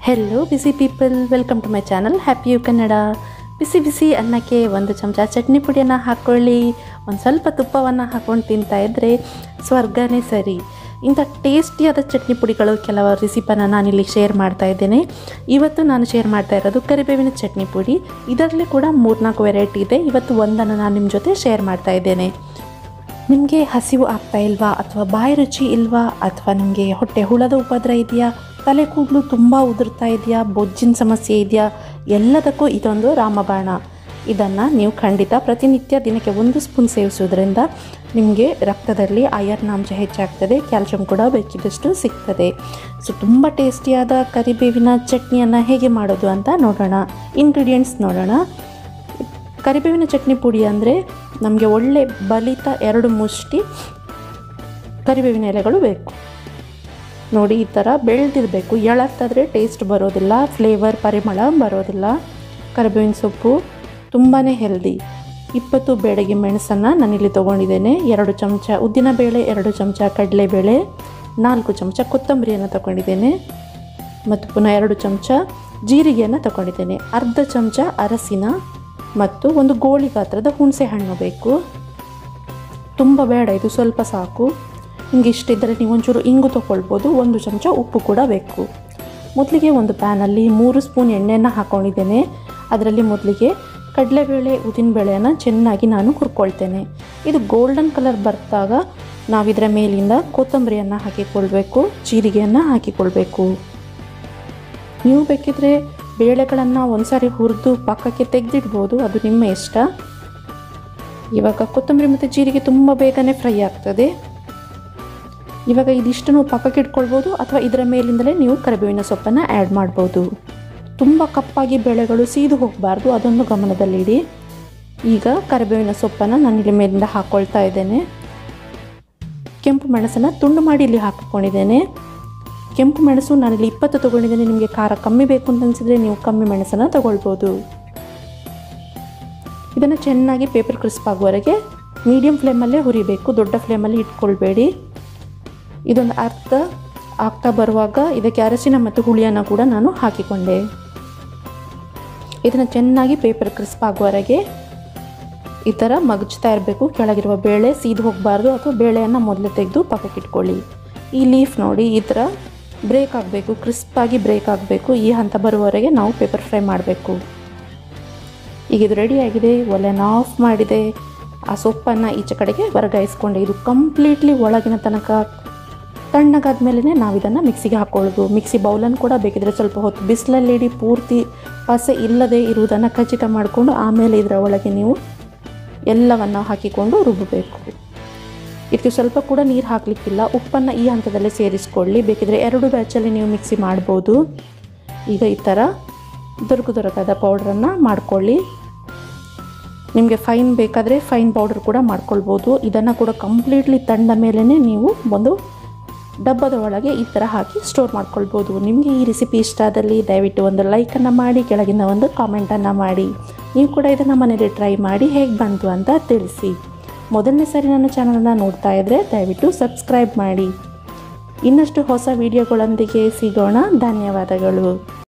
hello busy people welcome to my channel happy you Kannada ಬಿಸಿ ಬಿಸಿ ಅನ್ನಕ್ಕೆ ಒಂದು ಚಮಚ ಚಟ್ನಿ ಪುಡಿಯನ್ನು ಹಾಕ್ಕೊಳ್ಳಿ ಒಂದು ಸ್ವಲ್ಪ ತುಪ್ಪವನ್ನು ಹಾಕ್ಕೊಂಡು ತಿಂತಾ ಇದ್ದರೆ ಸ್ವರ್ಗನೇ ಸರಿ ಇಂಥ ಟೇಸ್ಟಿಯಾದ ಚಟ್ನಿ ಪುಡಿಗಳು ಕೆಲವು ರೆಸಿಪನ್ನು ನಾನಿಲ್ಲಿ ಶೇರ್ ಮಾಡ್ತಾ ಇದ್ದೇನೆ ಇವತ್ತು ನಾನು ಶೇರ್ ಮಾಡ್ತಾ ಇರೋದು ಕರಿಬೇವಿನ ಚಟ್ನಿ ಪುಡಿ ಇದರಲ್ಲಿ ಕೂಡ ಮೂರ್ನಾಲ್ಕು ವೆರೈಟಿ ಇದೆ ಇವತ್ತು ಒಂದನ್ನು ನಾನು ನಿಮ್ಮ ಜೊತೆ ಶೇರ್ ಮಾಡ್ತಾ ಇದ್ದೇನೆ ನಿಮಗೆ ಹಸಿವು ಆಗ್ತಾ ಇಲ್ವಾ ಅಥವಾ ಬಾಯಿ ರುಚಿ ಇಲ್ವಾ ಅಥವಾ ನಿಮಗೆ ಹೊಟ್ಟೆ ಹುಳದ ಉಪದ್ರ ಇದೆಯಾ ತಲೆ ಕೂದಲು ತುಂಬ ಉದುರ್ತಾ ಇದೆಯಾ ಬೊಜ್ಜಿನ ಸಮಸ್ಯೆ ಇದೆಯಾ ಎಲ್ಲದಕ್ಕೂ ಇದೊಂದು ರಾಮಬಾಣ ಇದನ್ನು ನೀವು ಖಂಡಿತ ಪ್ರತಿನಿತ್ಯ ದಿನಕ್ಕೆ ಒಂದು ಸ್ಪೂನ್ ಸೇವಿಸೋದ್ರಿಂದ ನಿಮಗೆ ರಕ್ತದಲ್ಲಿ ಐರನ್ ಅಂಶ ಹೆಚ್ಚಾಗ್ತದೆ ಕ್ಯಾಲ್ಶಿಯಂ ಕೂಡ ಬೇಕಿದಷ್ಟು ಸಿಗ್ತದೆ ಸೊ ತುಂಬ ಟೇಸ್ಟಿಯಾದ ಕರಿಬೇವಿನ ಚಟ್ನಿಯನ್ನು ಹೇಗೆ ಮಾಡೋದು ಅಂತ ನೋಡೋಣ ಇಂಗ್ರೀಡಿಯೆಂಟ್ಸ್ ನೋಡೋಣ ಕರಿಬೇವಿನ ಚಟ್ನಿ ಪುಡಿ ಅಂದರೆ ನಮಗೆ ಒಳ್ಳೆ ಬಲಿತ ಎರಡು ಮುಷ್ಟಿ ಕರಿಬೇವಿನ ಎಲೆಗಳು ಬೇಕು ನೋಡಿ ಈ ಥರ ಬೆಳೆದಿರಬೇಕು ಎಳತ್ತಾದರೆ ಟೇಸ್ಟ್ ಬರೋದಿಲ್ಲ ಫ್ಲೇವರ್ ಪರಿಮಳ ಬರೋದಿಲ್ಲ ಕರಿಬೇವಿನ ಸೊಪ್ಪು ತುಂಬಾ ಹೆಲ್ದಿ ಇಪ್ಪತ್ತು ಬೇಳೆಗೆ ಮೆಣಸನ್ನು ನಾನಿಲ್ಲಿ ತೊಗೊಂಡಿದ್ದೇನೆ ಎರಡು ಚಮಚ ಉದ್ದಿನಬೇಳೆ ಎರಡು ಚಮಚ ಕಡಲೆಬೇಳೆ ನಾಲ್ಕು ಚಮಚ ಕೊತ್ತಂಬರಿಯನ್ನು ತಗೊಂಡಿದ್ದೇನೆ ಮತ್ತು ಪುನಃ ಎರಡು ಚಮಚ ಜೀರಿಗೆಯನ್ನು ತಗೊಂಡಿದ್ದೇನೆ ಅರ್ಧ ಚಮಚ ಅರಸಿನ ಮತ್ತು ಒಂದು ಗೋಳಿ ಗಾತ್ರದ ಹುಣಸೆ ಹಣ್ಣು ಬೇಕು ತುಂಬ ಬೇಡ ಇದು ಸ್ವಲ್ಪ ಸಾಕು ನಿಮಗೆ ಇಷ್ಟ ಇದ್ದರೆ ನೀವು ಒಂಚೂರು ಇಂಗು ತೊಗೊಳ್ಬೋದು ಒಂದು ಚಮಚ ಉಪ್ಪು ಕೂಡ ಬೇಕು ಮೊದಲಿಗೆ ಒಂದು ಪ್ಯಾನಲ್ಲಿ ಮೂರು ಸ್ಪೂನ್ ಎಣ್ಣೆಯನ್ನು ಹಾಕ್ಕೊಂಡಿದ್ದೇನೆ ಅದರಲ್ಲಿ ಮೊದಲಿಗೆ ಕಡಲೆಬೇಳೆ ಉದ್ದಿನಬೇಳೆಯನ್ನು ಚೆನ್ನಾಗಿ ನಾನು ಹುರ್ಕೊಳ್ತೇನೆ ಇದು ಗೋಲ್ಡನ್ ಕಲರ್ ಬರ್ತಾಗ ನಾವು ಇದರ ಮೇಲಿಂದ ಕೊತ್ತಂಬರಿಯನ್ನು ಹಾಕಿಕೊಳ್ಬೇಕು ಜೀರಿಗೆಯನ್ನು ಹಾಕಿಕೊಳ್ಬೇಕು ನೀವು ಬೇಕಿದ್ರೆ ಬೇಳೆಗಳನ್ನು ಒಂದ್ಸಾರಿ ಹುರಿದು ಪಕ್ಕಕ್ಕೆ ತೆಗೆದಿಡ್ಬೋದು ಅದು ನಿಮ್ಮ ಇಷ್ಟ ಇವಾಗ ಕೊತ್ತಂಬರಿ ಮತ್ತು ಜೀರಿಗೆ ತುಂಬ ಬೇಗನೆ ಫ್ರೈ ಆಗ್ತದೆ ಇವಾಗ ಇದಿಷ್ಟನ್ನು ಪಕ್ಕಕ್ಕೆ ಇಟ್ಕೊಳ್ಬೋದು ಅಥವಾ ಇದರ ಮೇಲಿಂದಲೇ ನೀವು ಕರಿಬೇವಿನ ಸೊಪ್ಪನ್ನು ಆ್ಯಡ್ ಮಾಡ್ಬೋದು ತುಂಬ ಕಪ್ಪಾಗಿ ಬೇಳೆಗಳು ಸೀದು ಹೋಗಬಾರ್ದು ಅದನ್ನು ಗಮನದಲ್ಲಿಡಿ ಈಗ ಕರಿಬೇವಿನ ಸೊಪ್ಪನ್ನು ನಾನು ಇಲ್ಲಿ ಮೇಲಿಂದ ಹಾಕ್ಕೊಳ್ತಾ ಇದ್ದೇನೆ ಕೆಂಪು ಮೆಣಸನ್ನು ತುಂಡು ಮಾಡಿ ಇಲ್ಲಿ ಹಾಕಿಕೊಂಡಿದ್ದೇನೆ ಕೆಂಪು ಮೆಣಸು ನಾನಿಲ್ಲಿ ಇಪ್ಪತ್ತು ತೊಗೊಂಡಿದ್ದೇನೆ ನಿಮಗೆ ಖಾರ ಕಮ್ಮಿ ಬೇಕು ಅಂತ ಅನಿಸಿದರೆ ನೀವು ಕಮ್ಮಿ ಮೆಣಸನ್ನು ತಗೊಳ್ಬೋದು ಇದನ್ನು ಚೆನ್ನಾಗಿ ಪೇಪರ್ ಕ್ರಿಸ್ಪ್ ಆಗುವವರೆಗೆ ಮೀಡಿಯಮ್ ಫ್ಲೇಮಲ್ಲೇ ಹುರಿಬೇಕು ದೊಡ್ಡ ಫ್ಲೇಮಲ್ಲಿ ಇಟ್ಕೊಳ್ಬೇಡಿ ಇದೊಂದು ಅರ್ಧ ಆಗ್ತಾ ಬರುವಾಗ ಇದಕ್ಕೆ ಅರಸಿನ ಮತ್ತು ಹುಳಿಯನ್ನು ಕೂಡ ನಾನು ಹಾಕಿಕೊಂಡೆ ಇದನ್ನು ಚೆನ್ನಾಗಿ ಪೇಪರ್ ಕ್ರಿಸ್ಪ್ ಆಗುವವರೆಗೆ ಈ ಥರ ಮಗಚ್ತಾ ಇರಬೇಕು ಕೆಳಗಿರುವ ಬೇಳೆ ಸೀದು ಹೋಗಬಾರ್ದು ಅಥವಾ ಬೇಳೆಯನ್ನು ಮೊದಲೇ ತೆಗೆದು ಪಕ್ಕಕ್ಕೆ ಇಟ್ಕೊಳ್ಳಿ ಈ ಲೀಫ್ ನೋಡಿ ಈ ಥರ ಬ್ರೇಕ್ ಆಗಬೇಕು ಕ್ರಿಸ್ಪಾಗಿ ಬ್ರೇಕ್ ಆಗಬೇಕು ಈ ಹಂತ ಬರುವವರೆಗೆ ನಾವು ಪೇಪರ್ ಫ್ರೈ ಮಾಡಬೇಕು ಈಗ ಇದು ರೆಡಿಯಾಗಿದೆ ಒಲೆನ ಆಫ್ ಮಾಡಿದೆ ಆ ಸೊಪ್ಪನ್ನು ಈಚೆ ಕಡೆಗೆ ವರ್ಗಾಯಿಸ್ಕೊಂಡೆ ಇದು ಕಂಪ್ಲೀಟ್ಲಿ ಒಳಗಿನ ತನಕ ತಣ್ಣಗಾದ ಮೇಲೆ ನಾವು ಇದನ್ನು ಮಿಕ್ಸಿಗೆ ಹಾಕ್ಕೊಳ್ಳೋದು ಮಿಕ್ಸಿ ಬೌಲನ್ನು ಕೂಡ ಬೇಕಿದ್ರೆ ಸ್ವಲ್ಪ ಹೊತ್ತು ಬಿಸಿಲಲ್ಲಿಡಿ ಪೂರ್ತಿ ಪಸೆ ಇಲ್ಲದೆ ಇರುವುದನ್ನು ಖಚಿತ ಮಾಡಿಕೊಂಡು ಆಮೇಲೆ ಇದರ ಒಳಗೆ ನೀವು ಎಲ್ಲವನ್ನು ಹಾಕಿಕೊಂಡು ರುಬ್ಬಬೇಕು ಇದಕ್ಕೆ ಸ್ವಲ್ಪ ಕೂಡ ನೀರು ಹಾಕಲಿಕ್ಕಿಲ್ಲ ಉಪ್ಪನ್ನು ಈ ಹಂತದಲ್ಲೇ ಸೇರಿಸ್ಕೊಳ್ಳಿ ಬೇಕಿದ್ರೆ ಎರಡು ಬ್ಯಾಚಲ್ಲಿ ನೀವು ಮಿಕ್ಸಿ ಮಾಡ್ಬೋದು ಈಗ ಈ ಥರ ದೊರಕು ದೊರಕಾದ ಪೌಡ್ರನ್ನು ಮಾಡ್ಕೊಳ್ಳಿ ನಿಮಗೆ ಫೈನ್ ಬೇಕಾದರೆ ಫೈನ್ ಪೌಡರ್ ಕೂಡ ಮಾಡ್ಕೊಳ್ಬೋದು ಇದನ್ನು ಕೂಡ ಕಂಪ್ಲೀಟ್ಲಿ ತಂಡ ಮೇಲೇ ನೀವು ಒಂದು ಡಬ್ಬದ ಒಳಗೆ ಈ ಥರ ಹಾಕಿ ಸ್ಟೋರ್ ಮಾಡ್ಕೊಳ್ಬೋದು ನಿಮಗೆ ಈ ರೆಸಿಪಿ ಇಷ್ಟ ಆದಲ್ಲಿ ದಯವಿಟ್ಟು ಒಂದು ಲೈಕನ್ನು ಮಾಡಿ ಕೆಳಗಿನ ಒಂದು ಕಾಮೆಂಟನ್ನು ಮಾಡಿ ನೀವು ಕೂಡ ಇದನ್ನು ಮನೇಲಿ ಟ್ರೈ ಮಾಡಿ ಹೇಗೆ ಬಂತು ಅಂತ ತಿಳಿಸಿ ಮೊದಲನೇ ಸಾರಿ ನನ್ನ ಚಾನಲನ್ನು ನೋಡ್ತಾ ಇದ್ದರೆ ದಯವಿಟ್ಟು ಸಬ್ಸ್ಕ್ರೈಬ್ ಮಾಡಿ ಇನ್ನಷ್ಟು ಹೊಸ ವಿಡಿಯೋಗಳೊಂದಿಗೆ ಸಿಗೋಣ ಧನ್ಯವಾದಗಳು